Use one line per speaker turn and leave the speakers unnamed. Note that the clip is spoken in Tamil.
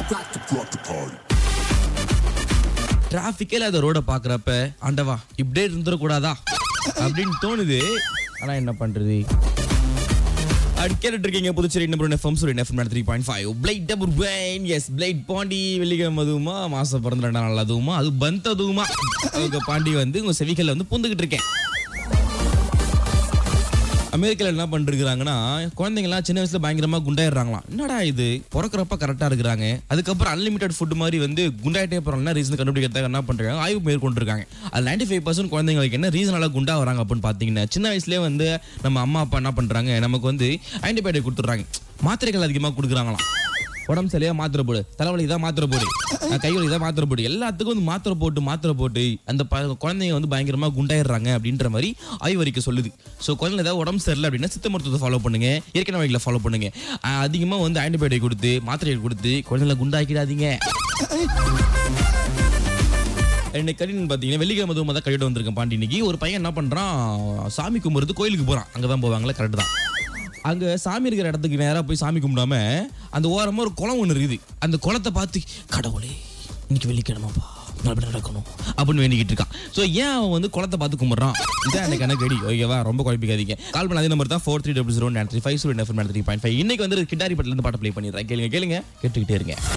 டிராஃபிக்கே இல்லாத ரோட பாக்குறப்ப ஆண்டவா இப்படியே இருந்துடக்கூடாதா அப்படின்னு தோணுது ஆனா என்ன பண்றது அப்படி கேட்டுட்டு இருக்கீங்க Puducherry number FM Suryan FM three point five flight double வெயின் எஸ் பிளைட் பாண்டி வெள்ளிக்கிழமை அதுவுமா மாசம் பிறந்த ரெண்டாம் நாள் அதுவுமா அது பந்த் அதுவுமா அவங்க பாண்டி வந்து உங்க செவிக்கல்ல வந்து பூந்துகிட்டு இருக்கேன் அமெரிக்கால என்ன பண்ணிருக்காங்கன்னா குழந்தைங்கலாம் சின்ன வயசுல பயங்கரமா குண்டாயிடுறாங்களாம் என்னடா இது பிறக்கிறப்ப கரெக்டா இருக்கிறாங்க அதுக்கப்புறம் அன்லிமிட்டட் ஃபுட் மாதிரி வந்து குண்டாயிட்டே போறாங்கன்னா ரீசன் கண்டுபிடிக்கிறதுக்கு என்ன பண்றாங்க ஆய்வு மேற்கொண்டிருக்காங்க அது நைன்டி ஃபைவ் பர்சன்ட் குழந்தைங்களுக்கு என்ன ரீசனால குண்டா வராங்க அப்படின்னு பாத்தீங்கன்னா சின்ன வயசுலயே வந்து நம்ம அம்மா அப்பா என்ன பண்றாங்க நமக்கு வந்து ஆன்டிபயோட்டிக் கொடுத்துட்றாங்க மாத்திரைகள் அதிகமா கொடுக்குறாங்களாம் உடம்பு சரியா மாத்திரை போடு தலைவலி தான் மாத்திரை போடு அஹ் கை வலி தான் மாத்திரை போடு எல்லாத்துக்கும் வந்து மாத்திரை போட்டு மாத்திரை போட்டு அந்த ப- குழந்தைங்க வந்து பயங்கரமா குண்டாயிடுறாங்க அப்படின்ற மாதிரி ஆய்வறிக்கை சொல்லுது ஸோ குழந்தை ஏதாவது உடம்பு சரியில்லை அப்படின்னா சித்த மருத்துவத்தை ஃபாலோ பண்ணுங்க இயற்கை வகைகளை ஃபாலோ பண்ணுங்க அஹ் அதிகமா வந்து ஆன்டிபயோட்டிக் கொடுத்து மாத்திரைகள் கொடுத்து குழந்தைகளை குண்டாக்கிடாதீங்க இன்னைக்கு கடினு பார்த்தீங்கன்னா வெள்ளிக்கிழமை அதுவும் தான் கழிட்டு வந்திருக்கேன் பாண்டி இன்னைக்கு ஒரு பையன் என்ன பண்றான் சாமி கும்பிடுறது கோயிலுக்கு போறான் அங்கே தான் போவாங்களே கரெக்ட் தான் அங்க சாமி இருக்கிற இடத்துக்கு நேரா போய் சாமி கும்பிடாம அந்த ஓரமா ஒரு குளம் ஒன்று இருக்குது அந்த குளத்தை பார்த்து கடவுளே இன்னைக்கு வெள்ளிக்கிழமைப்பா நல்லபடியா நடக்கணும் அப்படின்னு வேண்டிக்கிட்டு இருக்கான் ஸோ ஏன் அவன் வந்து குளத்தை பார்த்து கும்பிட்றான் இதான் எனக்கு எனக்கு அடி ஓகேவா ரொம்ப குழப்பிக்காதீங்க கால் பண்ண அதே நம்பர் தான் four three double zero nine three five zero three point five இன்னைக்கு வந்து கிட்டாரி பட்டிலேருந்து பாட்டு ப்ளே பண்ணிடுறேன் கேளுங்க கேளுங்க கேட்டுக்கிட்டே இருங்க